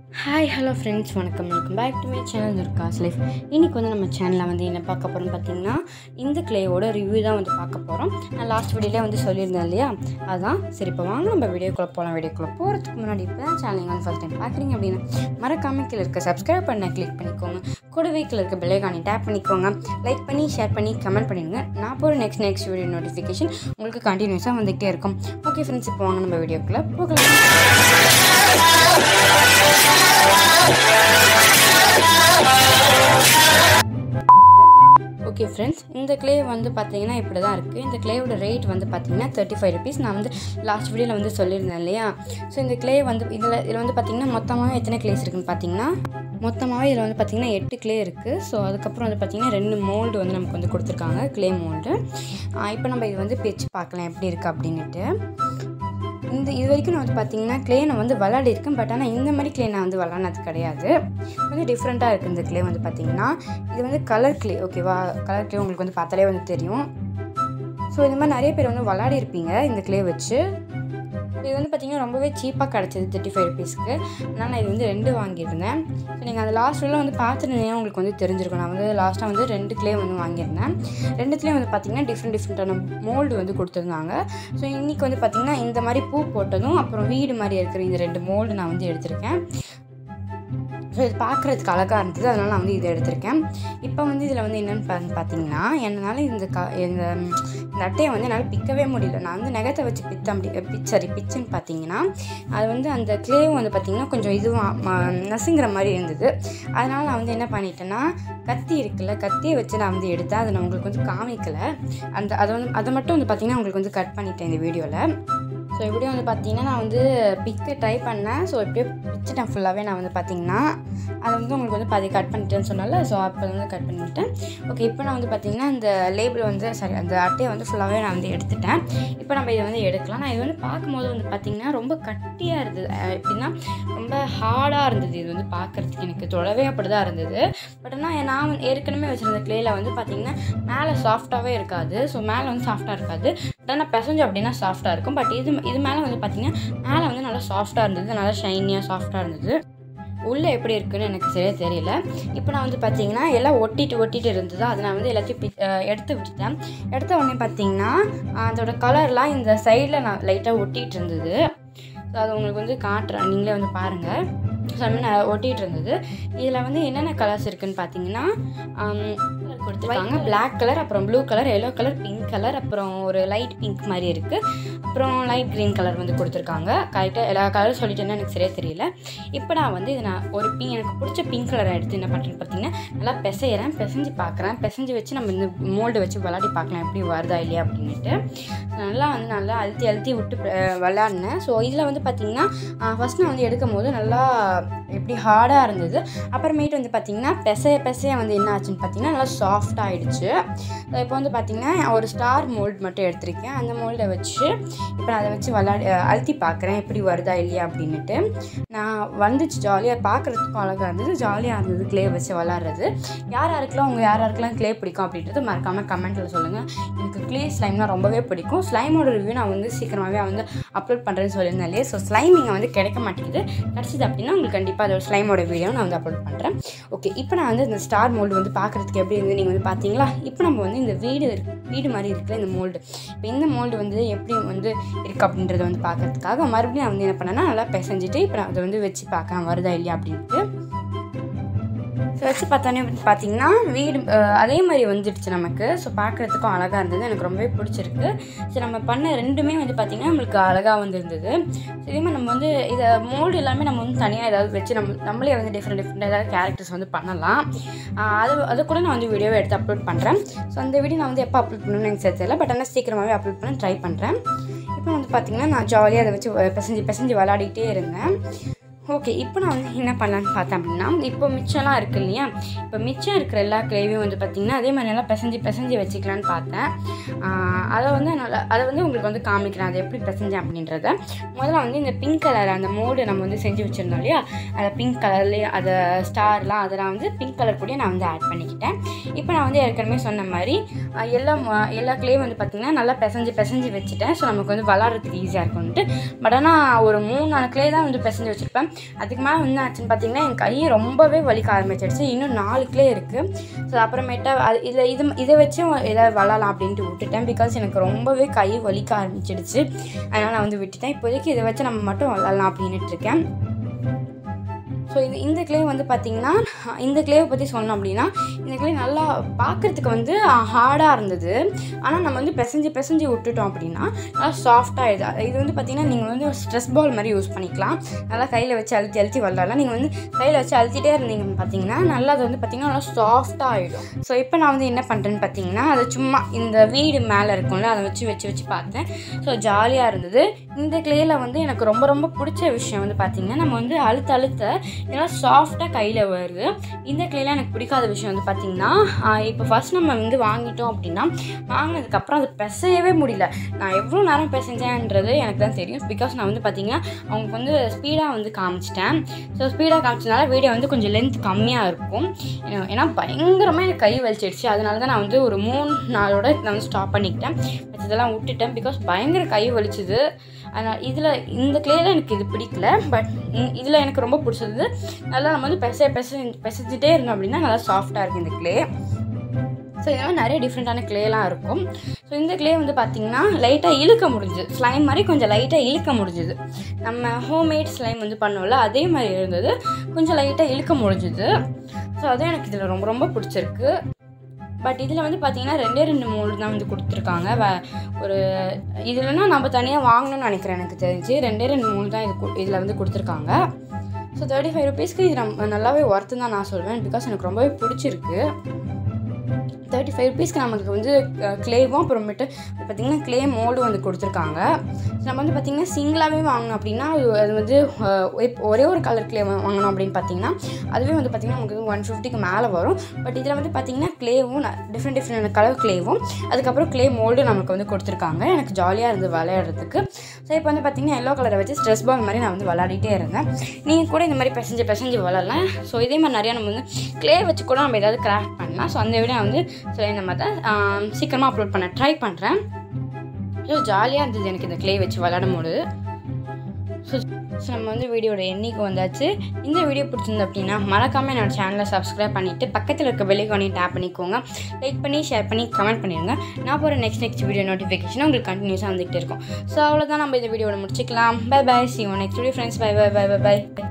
hi hello friends வணக்கம் welcome back to my channel Durga's life இன்றைக்கி வந்து நம்ம சேனலில் வந்து என்ன பார்க்க போகிறோம்னு பார்த்தீங்கன்னா இந்த கிளேயோட ரிவ்யூ தான் வந்து பார்க்க போகிறோம் நான் லாஸ்ட் வீடியோலே வந்து சொல்லியிருந்தேன் இல்லையா அதான் சரி இப்போ வாங்க நம்ம வீடியோக்குள்ளே போகலாம் வீடியோக்குள்ளே போகிறதுக்கு முன்னாடி இப்போ தான் சேனல் வந்து ஃபஸ்ட் டைம் பார்க்குறீங்க அப்படின்னா மறக்காம கீழே இருக்க சப்ஸ்கிரைப் பண்ண கிளிக் பண்ணிக்கோங்க கூடவே கீழே இருக்க பெல்லைக்கானி டேப் பண்ணிக்கோங்க லைக் பண்ணி ஷேர் பண்ணி கமெண்ட் பண்ணிடுங்க நான் போகிற நெக்ஸ்ட் நெக்ஸ்ட் வீடியோ நோட்டிஃபிகேஷன் உங்களுக்கு கண்டினியூஸாக வந்துகிட்டே இருக்கும் ஓகே ஃப்ரெண்ட்ஸ் இப்போ வாங்க நம்ம வீடியோக்குள்ளே போகலாம் ஓகே ஃப்ரெண்ட்ஸ் இந்த க்ளே வந்து பார்த்தீங்கன்னா இப்படி தான் இருக்குது இந்த க்ளேயோட ரேட் வந்து பார்த்தீங்கன்னா தேர்ட்டி ஃபைவ் ருபீஸ் நான் வந்து லாஸ்ட் வீடியோவில் வந்து சொல்லியிருந்தேன் இல்லையா ஸோ இந்த க்ளே வந்து இதில் இதில் வந்து பார்த்தீங்கன்னா மொத்தமாக எத்தனை க்ளேஸ் இருக்குன்னு பார்த்தீங்கன்னா மொத்தமாகவே இதில் வந்து பார்த்தீங்கன்னா எட்டு க்ளே இருக்குது ஸோ அதுக்கப்புறம் வந்து பார்த்தீங்கன்னா ரெண்டு மோல்டு வந்து நமக்கு வந்து கொடுத்துருக்காங்க க்ளே மோல்டு இப்போ நம்ம இது வந்து பிரித்து பார்க்கலாம் எப்படி இருக்குது அப்படின்ட்டு இந்த இது வரைக்கும் நான் வந்து பார்த்தீங்கன்னா க்ளே நான் வந்து விளாடிருக்கேன் பட் ஆனால் இந்த மாதிரி க்ளே நான் வந்து விளாட்னது கிடையாது கொஞ்சம் டிஃப்ரெண்ட்டாக இருக்குது இந்த க்ளே வந்து பார்த்தீங்கன்னா இது வந்து கலர் க்ளே ஓகேவா கலர் க்ளே உங்களுக்கு வந்து பார்த்தாலே வந்து தெரியும் ஸோ இந்த மாதிரி நிறைய பேர் வந்து விளாடி இருப்பீங்க இந்த க்ளே வச்சு இது வந்து பார்த்திங்கன்னா ரொம்பவே சீப்பாக கிடச்சிது தேர்ட்டி ஃபைவ் ருபீஸ்க்கு அதனால் நான் இது வந்து ரெண்டு வாங்கியிருந்தேன் ஸோ நீங்கள் அந்த லாஸ்ட் வீடியோவில் வந்து பார்த்துருந்தீங்கன்னா உங்களுக்கு வந்து தெரிஞ்சிருக்கும் நான் வந்து லாஸ்ட்டாக வந்து ரெண்டு க்ளே வந்து வாங்கியிருந்தேன் ரெண்டுத்துலேயும் வந்து பார்த்திங்கன்னா டிஃப்ரெண்ட் டிஃப்ரெண்ட்டான மோல்டு வந்து கொடுத்துருந்தாங்க ஸோ இன்றைக்கி வந்து பார்த்திங்கன்னா இந்த மாதிரி பூ போட்டதும் அப்புறம் வீடு மாதிரி இருக்கிற இந்த ரெண்டு மோல்டு நான் வந்து எடுத்திருக்கேன் ஸோ இது பார்க்குறதுக்கு அழகாக இருந்தது அதனால் நான் வந்து இதை எடுத்திருக்கேன் இப்போ வந்து இதில் வந்து என்னென்னு பா பார்த்தீங்கன்னா என்னால் இந்த க இந்த இந்த அட்டையை வந்து என்னால் பிக்கவே முடியல நான் வந்து நகத்தை வச்சு பித்த அப்படி பிச்சரி பிச்சுன்னு பார்த்தீங்கன்னா அது வந்து அந்த க்ளேவும் வந்து பார்த்திங்கன்னா கொஞ்சம் இதுவாக நசுங்கிற மாதிரி இருந்தது அதனால் நான் வந்து என்ன பண்ணிட்டேன்னா கத்தி இருக்குல்ல கத்தியை வச்சு நான் வந்து எடுத்தேன் அதை நான் உங்களுக்கு வந்து காமிக்கலை அந்த அதை வந்து அதை மட்டும் வந்து பார்த்திங்கன்னா உங்களுக்கு வந்து கட் பண்ணிட்டேன் இந்த வீடியோவில் ஸோ இப்படியும் வந்து பார்த்தீங்கன்னா நான் வந்து பிக்க ட்ரை பண்ணேன் ஸோ இப்படியே பிச்சுட்டேன் ஃபுல்லாகவே நான் வந்து பார்த்தீங்கன்னா அதை வந்து உங்களுக்கு வந்து பாதி கட் பண்ணிட்டேன்னு சொன்னால ஸோ அப்போ வந்து கட் பண்ணிவிட்டேன் ஓகே இப்போ நான் வந்து பார்த்தீங்கன்னா இந்த லேபிள் வந்து சாரி அந்த அட்டையை வந்து ஃபுல்லாகவே நான் வந்து எடுத்துட்டேன் இப்போ நம்ம இதை வந்து எடுக்கலாம் நான் இது வந்து பார்க்கும்போது வந்து பார்த்தீங்கன்னா ரொம்ப கட்டியாக இருந்தது அஹ் எப்படின்னா ரொம்ப ஹார்டாக இருந்தது இது வந்து பார்க்குறதுக்கு எனக்கு தொடவே அப்படி தான் இருந்தது பட் ஆனால் நான் வந்து ஏற்கனவே வச்சுருந்த க்ளேயில் வந்து பார்த்தீங்கன்னா மேலே சாஃப்டாகவே இருக்காது ஸோ மேலே வந்து சாஃப்டாக இருக்காது பட் ஆனால் பிசைஞ்சு அப்படின்னா சாஃப்டாக இருக்கும் பட் இது இது மேலே வந்து பார்த்தீங்கன்னா மேலே வந்து நல்லா சாஃப்டாக இருந்தது நல்லா ஷைனியாக சாஃப்டாக இருந்தது உள்ளே எப்படி இருக்குன்னு எனக்கு சரியாக தெரியல இப்போ நான் வந்து பார்த்தீங்கன்னா எல்லாம் ஒட்டிட்டு ஒட்டிட்டு இருந்தது அதை நான் வந்து எல்லாத்தையும் பி அஹ் எடுத்து விட்டுட்டேன் எடுத்த உடனே பார்த்தீங்கன்னா அதோட கலர்லாம் இந்த சைடில் நான் லைட்டாக ஒட்டிகிட்டு இருந்தது ஸோ அது உங்களுக்கு வந்து காட்டுறேன் நீங்களே வந்து பாருங்கள் ஸோ அது மாதிரி நான் ஒட்டிகிட்டு இருந்தது இதில் வந்து என்னென்ன கலர்ஸ் இருக்குன்னு பார்த்தீங்கன்னா கொடுத்துருக்காங்க Black கலர் அப்புறம் blue colour yellow colour pink colour அப்புறம் ஒரு லைட் பிங்க் மாதிரி இருக்குது அப்புறம் லைட் க்ரீன் கலர் வந்து கொடுத்துருக்காங்க கரெக்டாக எல்லா கலரும் சொல்லிட்டேன்னா எனக்கு சரியாக தெரியல இப்போ நான் வந்து இதை நான் ஒரு பிங்க் எனக்கு பிடிச்ச பிங்க் கலரை எடுத்து என்ன பண்ணுறேன்னு பார்த்தீங்கன்னா நல்லா பிசையிறேன் பிசைஞ்சு பார்க்குறேன் பிசைஞ்சு வச்சு நம்ம இந்த மோல்டு வச்சு விளாடி பார்க்கலாம் எப்படி வருதா இல்லையா அப்படின்ட்டு நல்லா வந்து நல்லா அழுத்தி அழுத்தி விட்டு அஹ், விளாட்னேன் ஸோ இதில் வந்து பார்த்தீங்கன்னா ஃபஸ்ட் நான் வந்து எடுக்கும் போது நல்லா எப்படி ஹார்டாக இருந்தது அப்புறமேட்டு வந்து பார்த்தீங்கன்னா பெசைய பெசைய வந்து என்ன ஆச்சுன்னு பார்த்தீங்கன்னா நல்லா சாஃப்ட் ஆகிடுச்சு இப்போ வந்து பார்த்தீங்கன்னா ஒரு ஸ்டார் மோல்டு மட்டும் எடுத்திருக்கேன் அந்த மோல்டை வச்சு இப்போ நான் அதை வச்சு விளாடி அழுத்தி பார்க்குறேன் எப்படி வருதா இல்லையா அப்படின்னுட்டு நான் வந்துச்சு ஜாலியாக பார்க்குறதுக்கும் அழகாக இருந்தது ஜாலியாக இருந்தது க்ளே வச்சு விளாட்றது யார் யாருக்கெல்லாம் உங்கள் யார் யாருக்கெல்லாம் க்ளே பிடிக்கும் அப்படின்றது மறக்காமல் கமெண்ட்டில் சொல்லுங்கள் எனக்கு க்ளே ஸ்லைம்னா ரொம்பவே பிடிக்கும் ஸ்லைமோட ரிவ்யூ நான் வந்து சீக்கிரமாகவே வந்து அப்லோட் பண்ணுறேன்னு சொல்லியிருந்தேன் இல்லையா ஸோ ஸ்லைம் இங்கே வந்து கிடைக்க மாட்டேங்குது கிடச்சிது அப்படின்னா உங்களுக்கு கண்டிப்பாக அதோட ஸ்லைமோட வீடியோ நான் வந்து அப்லோட் பண்ணுறேன் ஓகே இப்போ நான் வந்து இந்த ஸ்டார் மோல்டு வந்து பார்க்குறதுக்கு எப்படி இருந்து நீங்கள் வந்து பார்த்தீங்களா இப்போ நம்ம வந்து இந்த வீடு இருக்கு- வீடு மாதிரி இருக்கிற இந்த மோல்டு இப்போ இந்த மோல்டு வந்து எப்படி வந்து இருக்குது அப்படின்றத வந்து பார்க்கறதுக்காக மறுபடியும் நான் வந்து என்ன பண்ணேன்னா நல்லா பிசைஞ்சிட்டு இப்போ நான் அதை வந்து வச்சு பார்க்கறேன் வருதா இல்லையா அப்படின்ட்டு ஸோ வச்சு பார்த்தோன்னே வந்து பார்த்தீங்கன்னா வீடு அஹ், அதே மாதிரி வந்துடுச்சு நமக்கு ஸோ பார்க்குறதுக்கும் அழகாக இருந்தது எனக்கு ரொம்பவே பிடிச்சிருக்கு ஸோ நம்ம பண்ண ரெண்டுமே வந்து பார்த்திங்கன்னா நம்மளுக்கு அழகாக வந்துருந்தது ஸோ இதே மாதிரி நம்ம வந்து இதை மோல்டு எல்லாமே நம்ம வந்து தனியாக ஏதாவது வச்சு நம்ம நம்மளே வந்து டிஃப்ரெண்ட் டிஃப்ரெண்ட் ஏதாவது கேரக்டர்ஸ் வந்து பண்ணலாம் ஆஹ், அது அது கூட நான் வந்து வீடியோவை எடுத்து அப்லோட் பண்ணுறேன் ஸோ அந்த வீடியோ நான் வந்து எப்போ அப்லோட் பண்ணணும்னு எனக்கு சரி தெரியல பட் ஆனால் சீக்கிரமாகவே அப்லோட் பண்ண ட்ரை பண்ணுறேன் இப்போ வந்து பார்த்திங்கன்னா நான் ஜாலியாக அதை வச்சு பிசைஞ்சு பிசைஞ்சு விளாடிக்கிட்டே இருந்தேன் ஓகே இப்போ நான் வந்து என்ன பண்ணலான்னு பார்த்தேன் அப்படின்னா இப்போ மிச்சம்லாம் இருக்கு இல்லையா இப்போ மிச்சம் இருக்கிற எல்லா கிரேவியும் வந்து பார்த்திங்கன்னா அதே மாதிரி நல்லா பிசைஞ்சு பிசைஞ்சு வச்சுக்கலான்னு பார்த்தேன் ஆஹ் அதை வந்து நல்லா அதை வந்து உங்களுக்கு வந்து காமிக்கிறேன் அதை எப்படி பிசைஞ்சேன் அப்படின்றத முதல்ல வந்து இந்த பிங்க் கலர் அந்த மோடு நம்ம வந்து செஞ்சு வச்சுருந்தோம் இல்லையா அதை பிங்க் கலர்லேயே அதை ஸ்டார்லாம் அதெல்லாம் வந்து பிங்க் கலர் கூட நான் வந்து ஆட் பண்ணிக்கிட்டேன் இப்போ நான் வந்து ஏற்கனவே சொன்ன மாதிரி ஆஹ் எல்லா ம- எல்லா கிளேயும் வந்து பார்த்திங்கன்னா நல்லா பிசைஞ்சு பிசைஞ்சு வச்சுட்டேன் ஸோ நமக்கு வந்து விளாட்றதுக்கு ஈஸியாக இருக்கும்ட்டு பட் ஆனால் ஒரு மூணு நாலு கிளே தான் வந்து பிசைஞ்சு வச்சுருப்பேன் அதுக்கு மேலே என்ன ஆச்சுன்னு பார்த்தீங்கன்னா என் கை ரொம்பவே வலிக்க ஆரம்பிச்சிடுச்சு இன்னும் நாலு கிளே இருக்குது ஸோ அப்புறமேட்டா அது இதில் இது இதை வச்சு எதாவது விளாட்லாம் அப்படின்ட்டு விட்டுட்டேன் பிகாஸ் எனக்கு ரொம்பவே கை வலிக்க ஆரம்பிச்சிடுச்சு அதனால் நான் வந்து விட்டுட்டேன் இப்போதைக்கு இதை வச்சு நம்ம மட்டும் விளாட்லாம் அப்படின்ட்டு இருக்கேன் ஸோ இது இந்த கிளே வந்து பார்த்திங்கன்னா இந்த கிளேவை பற்றி சொன்னோம் அப்படின்னா இந்த கிளே நல்லா பார்க்குறதுக்கு வந்து ஹார்டாக இருந்தது ஆனால் நம்ம வந்து பிசைஞ்சு பிசைஞ்சு விட்டுட்டோம் அப்படின்னா நல்லா சாஃப்டாக இது இது வந்து பார்த்திங்கன்னா நீங்கள் வந்து ஸ்ட்ரெஸ் பால் மாதிரி யூஸ் பண்ணிக்கலாம் நல்லா கையில் வச்சு அழுத்தி அழுத்தி விளாட்லாம் நீங்கள் வந்து கையில் வச்சு அழுத்திட்டே இருந்தீங்கன்னு பார்த்தீங்கன்னா நல்லா அது வந்து பார்த்திங்கன்னா நல்லா சாஃப்டாக ஆகிடும் ஸோ இப்போ நான் வந்து என்ன பண்ணுறேன்னு பார்த்தீங்கன்னா அது சும்மா இந்த வீடு மேலே இருக்கும்ல அதை வச்சு வச்சு வச்சு பார்த்தேன் ஸோ ஜாலியாக இருந்தது இந்த கிளேயில் வந்து எனக்கு ரொம்ப ரொம்ப பிடிச்ச விஷயம் வந்து பார்த்திங்கன்னா நம்ம வந்து அழுத்த அழுத்த இதெல்லாம் சாஃப்டாக கையில் வருது இந்த கிளேலாம் எனக்கு பிடிக்காத விஷயம் வந்து பார்த்திங்கன்னா இப்போ ஃபஸ்ட் நம்ம வந்து வாங்கிட்டோம் அப்படின்னா வாங்கினதுக்கப்புறம் அது பிசையவே முடியல நான் எவ்வளோ நேரம் பிசைஞ்சேன்றது எனக்கு தான் தெரியும் பிகாஸ் நான் வந்து பார்த்திங்கன்னா அவங்களுக்கு வந்து ஸ்பீடாக வந்து காமிச்சிட்டேன் ஸோ ஸ்பீடாக காமிச்சதுனால வீடியோ வந்து கொஞ்சம் லென்த் கம்மியாக இருக்கும் ஏன்னா பயங்கரமாக எனக்கு கை வலிச்சிடுச்சு அதனால தான் நான் வந்து ஒரு மூணு நாளோட நான் வந்து ஸ்டாப் பண்ணிக்கிட்டேன் இதெல்லாம் விட்டுட்டேன் பிகாஸ் பயங்கர கை வலிச்சுது அதனால் இதில் இந்த கிளேயில் எனக்கு இது பிடிக்கல பட் இதில் எனக்கு ரொம்ப பிடிச்சது நல்லா நம்ம வந்து பெச பெச பெசஞ்சிட்டே இருந்தோம் அப்படின்னா நல்லா சாஃப்டாக இருக்குது இந்த கிளே ஸோ இதெல்லாம் நிறைய டிஃப்ரெண்ட்டான கிளேலாம் இருக்கும் ஸோ இந்த கிளே வந்து பார்த்திங்கன்னா லைட்டாக இழுக்க முடிஞ்சுது ஸ்லைம் மாதிரி கொஞ்சம் லைட்டாக இழுக்க முடிஞ்சுது நம்ம ஹோம்மேட் ஸ்லைம் வந்து பண்ணோம்ல அதே மாதிரி இருந்தது கொஞ்சம் லைட்டாக இழுக்க முடிஞ்சுது ஸோ அதுவும் எனக்கு இதில் ரொம்ப ரொம்ப பிடிச்சிருக்கு பட் இதில் வந்து பார்த்தீங்கன்னா ரெண்டே ரெண்டு மோல்டு தான் வந்து கொடுத்துருக்காங்க வே ஒரு இதுலனா நம்ம தனியாக வாங்கணும்னு நினைக்கிறேன் எனக்கு தெரிஞ்சு ரெண்டே ரெண்டு மோல்டு தான் இது இதில் வந்து கொடுத்துருக்காங்க ஸோ தேர்ட்டி ஃபைவ் ருபீஸ்க்கு இது நம்ம நல்லாவே ஒர்த்து தான் நான் சொல்வேன் பிகாஸ் எனக்கு ரொம்பவே பிடிச்சிருக்கு தேர்ட்டி ஃபைவ் ருபீஸ்க்கு நமக்கு வந்து க்ளேவும் அப்புறமேட்டு பார்த்திங்கன்னா க்ளே மோல்டு வந்து கொடுத்துருக்காங்க நம்ம வந்து பார்த்திங்கன்னா சிங்கிளாகவே வாங்கணும் அப்படின்னா அது வந்து ஒரே ஒரு கலர் க்ளே வாங்கணும் அப்படின்னு பார்த்தீங்கன்னா அதுவே வந்து பார்த்திங்கன்னா நமக்கு ஒன் ஃபிஃப்டிக்கு மேலே வரும் பட் இதில் வந்து பார்த்திங்கன்னா க்ளேவும் டிஃப்ரெண்ட் டிஃப்ரெண்ட் கலர் க்ளேவும் அதுக்கப்புறம் க்ளே மோல்டு நமக்கு வந்து கொடுத்துருக்காங்க எனக்கு ஜாலியாக இருந்து விளையாடுறதுக்கு ஸோ இப்போ வந்து பார்த்திங்கன்னா எல்லோ கலரை வச்சு ஸ்ட்ரெஸ் பால் மாதிரி நான் வந்து விளாடிட்டே இருந்தேன் நீங்கள் கூட இந்த மாதிரி பிசைஞ்சு பிசைஞ்சு விளாட்லாம் ஸோ இதே மாதிரி நிறையா நம்ம வந்து க்ளே வச்சு கூட நம்ம ஏதாவது கிராஃப்ட் பண்ணலாம் ஸோ அந்த வீடியோ வந்து ஸோ இந்த மாதிரி தான் சீக்கிரமாக அப்லோட் பண்ண ட்ரை பண்ணுறேன் ஸோ ஜாலியாக இருந்தது எனக்கு இந்த க்ளே வச்சு விளாடும் போது ஸோ ஸோ நம்ம வந்து வீடியோட எண்ணிக்கை வந்தாச்சு இந்த வீடியோ பிடிச்சிருந்து அப்படின்னா மறக்காமல் என்னோட சேனலை சப்ஸ்கிரைப் பண்ணிவிட்டு பக்கத்தில் இருக்க பெல்லைக்கானையும் டேப் பண்ணிக்கோங்க லைக் பண்ணி ஷேர் பண்ணி கமெண்ட் பண்ணிடுங்க நான் போகிற நெக்ஸ்ட் நெக்ஸ்ட் வீடியோ நோட்டிஃபிகேஷன் உங்களுக்கு கண்டினியூஸாக வந்துகிட்டே இருக்கும் ஸோ அவ்வளோதான் நம்ம இந்த வீடியோட முடிச்சிக்கலாம் bye bye see next video friends bye bye bye bye by